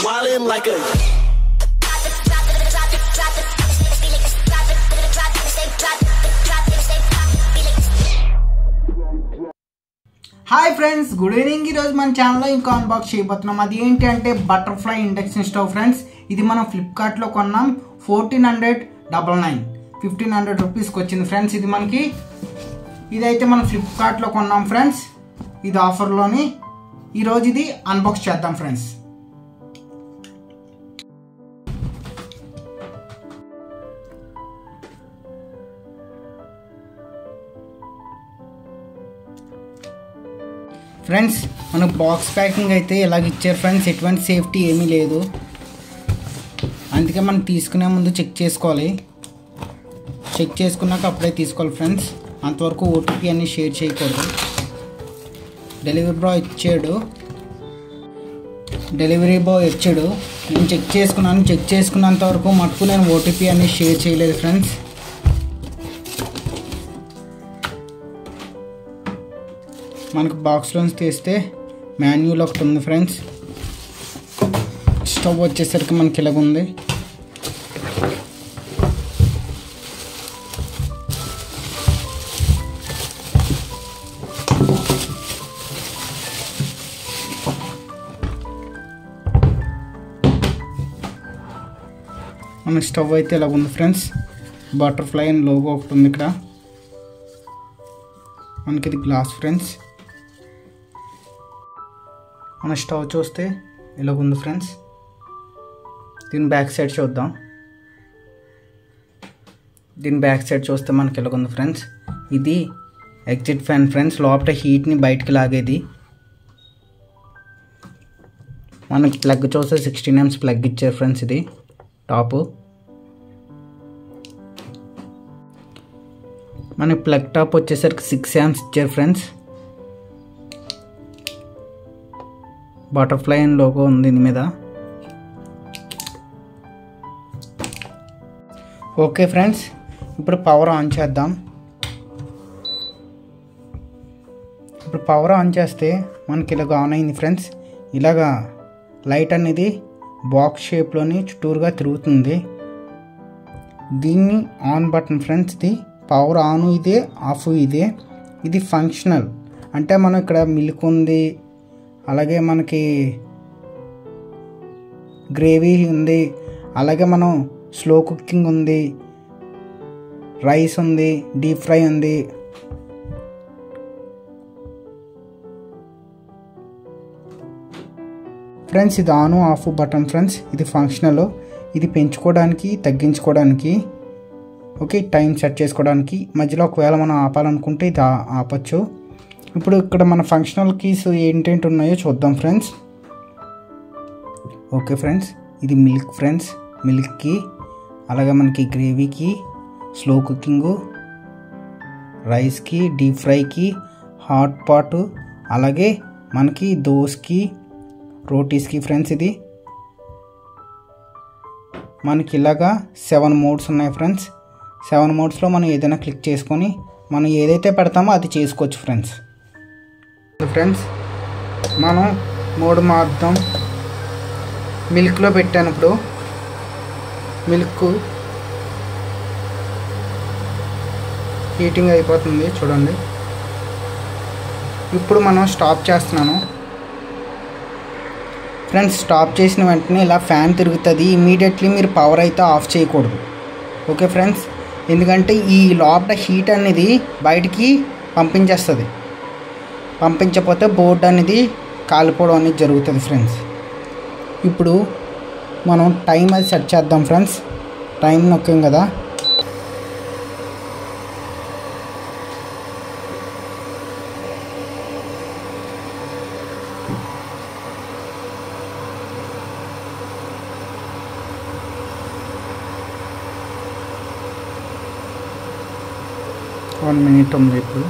wildin' like a. Hi friends good evening ఈరోజు మన ఛానల్లో ఇంకో అన్బాక్స్ చేయబోతున్నాం అది ఏంటి అంటే బటర్ఫ్లై ఇండక్షన్ స్టవ్ ఫ్రెండ్స్ ఇది మనం ఫ్లిప్కార్ట్లో కొన్నాం fourteen hundred double nine fifteen hundred రూపీస్కి వచ్చింది ఫ్రెండ్స్ ఇది మనకి ఇదైతే మనం ఫ్లిప్కార్ట్లో కొన్నాం ఫ్రెండ్స్ ఇది ఆఫర్లోని ఈరోజు ఇది అన్బాక్స్ చేద్దాం ఫ్రెండ్స్ ఫ్రెండ్స్ మన బాక్స్ ప్యాకింగ్ అయితే ఇలాగ ఇచ్చారు ఫ్రెండ్స్ ఎటువంటి సేఫ్టీ ఏమీ లేదు అందుకే మనం తీసుకునే ముందు చెక్ చేసుకోవాలి చెక్ చేసుకున్నాక అప్పుడే తీసుకోవాలి ఫ్రెండ్స్ అంతవరకు ఓటీపీ అన్ని షేర్ చేయకూడదు డెలివరీ బాయ్ ఇచ్చాడు డెలివరీ బాయ్ ఇచ్చాడు నేను చెక్ చేసుకున్నాను చెక్ చేసుకున్నంత వరకు మటుకు నేను ఓటీపీ అన్ని షేర్ చేయలేదు ఫ్రెండ్స్ మనకు బాక్స్లోంచి తీస్తే మాన్యువల్ ఒకటి ఉంది ఫ్రెండ్స్ స్టవ్ వచ్చేసరికి మనకి ఇలాగ ఉంది మన స్టవ్ అయితే ఇలాగ ఉంది ఫ్రెండ్స్ బటర్ఫ్లై అండ్ లోగో ఒకటి ఉంది ఇక్కడ మనకి ఇది గ్లాస్ ఫ్రెండ్స్ మన స్టవ్ చూస్తే ఇలాగ ఉంది ఫ్రెండ్స్ దీని బ్యాక్ సైడ్ చూద్దాం దీని బ్యాక్ సైడ్ చూస్తే మనకి ఇలాగ ఉంది ఫ్రెండ్స్ ఇది ఎగ్జిట్ ఫ్యాన్ ఫ్రెండ్స్ లోపల హీట్ని బయటికి లాగేది మనకి ప్లగ్ చూస్తే సిక్స్టీన్ ఎంస్ ప్లగ్ ఇచ్చారు ఫ్రెండ్స్ ఇది టాపు మన ప్లగ్ టాప్ వచ్చేసరికి సిక్స్ యామ్స్ ఇచ్చారు ఫ్రెండ్స్ బటర్ఫ్లై అండ్ లోగో ఉంది దీని మీద ఓకే ఫ్రెండ్స్ ఇప్పుడు పవర్ ఆన్ చేద్దాం ఇప్పుడు పవర్ ఆన్ చేస్తే మనకి ఇలాగ ఆన్ అయింది ఫ్రెండ్స్ ఇలాగా లైట్ అనేది బాక్స్ షేప్లోని చుట్టూరుగా తిరుగుతుంది దీన్ని ఆన్ బటన్ ఫ్రెండ్స్ ఇది పవర్ ఆన్ ఇదే ఆఫ్ ఇదే ఇది ఫంక్షనల్ అంటే మనం ఇక్కడ మిల్క్ ఉంది అలాగే మనకి గ్రేవీ ఉంది అలాగే మనం స్లో కుకింగ్ ఉంది రైస్ ఉంది డీప్ ఫ్రై ఉంది ఫ్రెండ్స్ ఇది ఆన్ ఆఫ్ బటన్ ఫ్రెండ్స్ ఇది ఫంక్షనల్ ఇది పెంచుకోవడానికి తగ్గించుకోవడానికి ఓకే టైం సెట్ చేసుకోవడానికి మధ్యలో ఒకవేళ మనం ఆపాలనుకుంటే ఇది ఆ- ఆపచ్చు ఇప్పుడు ఇక్కడ మన ఫంక్షనల్ కీస్ ఏంటేంటి ఉన్నాయో చూద్దాం ఫ్రెండ్స్ ఓకే ఫ్రెండ్స్ ఇది మిల్క్ ఫ్రెండ్స్ మిల్క్కి అలాగే మనకి గ్రేవీకి స్లో కుకింగు రైస్కి డీప్ ఫ్రైకి హాట్ పాట్ అలాగే మనకి దోస్కి రోటీస్కి ఫ్రెండ్స్ ఇది మనకి ఇలాగా సెవెన్ మోడ్స్ ఉన్నాయి ఫ్రెండ్స్ సెవెన్ మోడ్స్లో మనం ఏదైనా క్లిక్ చేసుకొని మనం ఏదైతే పెడతామో అది చేసుకోవచ్చు ఫ్రెండ్స్ ఫ్రెండ్స్ మనం మోడ్ మారుద్దాం మిల్క్లో పెట్టాను ఇప్పుడు మిల్క్ హీటింగ్ అయిపోతుంది చూడండి ఇప్పుడు మనం స్టాప్ చేస్తున్నాను ఫ్రెండ్స్ స్టాప్ చేసిన వెంటనే ఇలా ఫ్యాన్ తిరుగుతుంది ఇమీడియట్లీ మీరు పవర్ అయితే ఆఫ్ చేయకూడదు ఓకే ఫ్రెండ్స్ ఎందుకంటే ఈ లోపల హీట్ అనేది బయటికి పంపించేస్తుంది పంపించకపోతే బోర్డు అనేది కాలిపోవడం అనేది జరుగుతుంది ఫ్రెండ్స్ ఇప్పుడు మనం టైం అది సెట్ చేద్దాం ఫ్రెండ్స్ టైం నొక్కాం కదా వన్ మినిట్ ఉంది ఇప్పుడు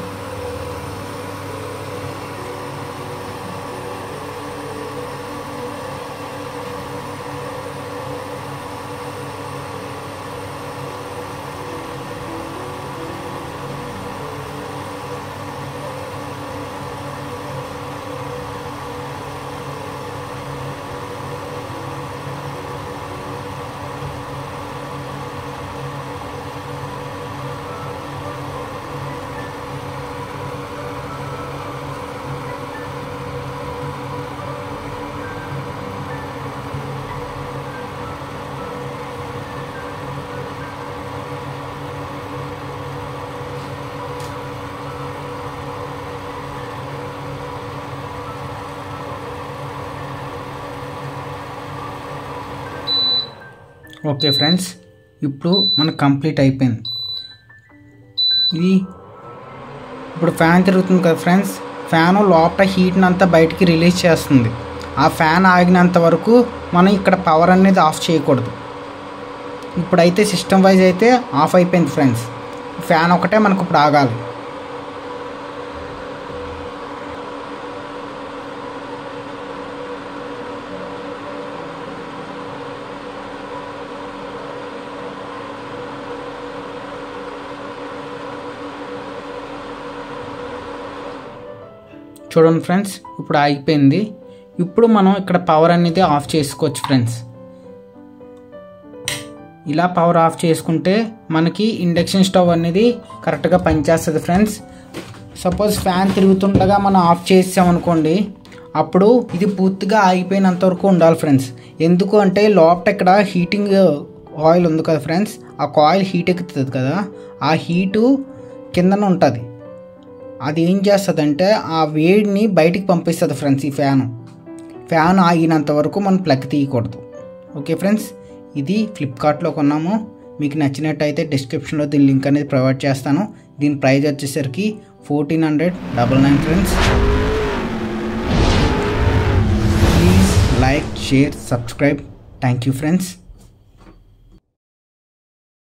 ఓకే ఫ్రెండ్స్ ఇప్పుడు మనకు కంప్లీట్ అయిపోయింది ఇది ఇప్పుడు ఫ్యాన్ తిరుగుతుంది కదా ఫ్రెండ్స్ ఫ్యాన్ లోపల హీట్ని అంతా బయటికి రిలీజ్ చేస్తుంది ఆ ఫ్యాన్ ఆగినంత వరకు మనం ఇక్కడ పవర్ అనేది ఆఫ్ చేయకూడదు ఇప్పుడైతే సిస్టమ్ వైజ్ అయితే ఆఫ్ అయిపోయింది ఫ్రెండ్స్ ఫ్యాన్ ఒకటే మనకు ఇప్పుడు ఆగాలి చూడండి ఫ్రెండ్స్ ఇప్పుడు ఆగిపోయింది ఇప్పుడు మనం ఇక్కడ పవర్ అనేది ఆఫ్ చేసుకోవచ్చు ఫ్రెండ్స్ ఇలా పవర్ ఆఫ్ చేసుకుంటే మనకి ఇండక్షన్ స్టవ్ అనేది కరెక్ట్గా పనిచేస్తుంది ఫ్రెండ్స్ సపోజ్ ఫ్యాన్ తిరుగుతుండగా మనం ఆఫ్ చేసామనుకోండి అప్పుడు ఇది పూర్తిగా ఆగిపోయినంత వరకు ఉండాలి ఫ్రెండ్స్ ఎందుకు అంటే లోపల ఇక్కడ హీటింగ్ ఆయిల్ ఉంది కదా ఫ్రెండ్స్ ఆ కాయిల్ హీట్ ఎక్కుతుంది కదా ఆ హీటు కిందన ఉంటుంది అది ఏం చేస్తుందంటే ఆ వేడిని బయటికి పంపిస్తుంది ఫ్రెండ్స్ ఈ ఫ్యాను ఫ్యాన్ ఆగినంత వరకు మనం ప్లగ్ తీయకూడదు ఓకే ఫ్రెండ్స్ ఇది ఫ్లిప్కార్ట్లో కొన్నాము మీకు నచ్చినట్టయితే డిస్క్రిప్షన్లో దీని లింక్ అనేది ప్రొవైడ్ చేస్తాను దీని ప్రైస్ వచ్చేసరికి fourteen hundred double nine friends please like share subscribe thank you friends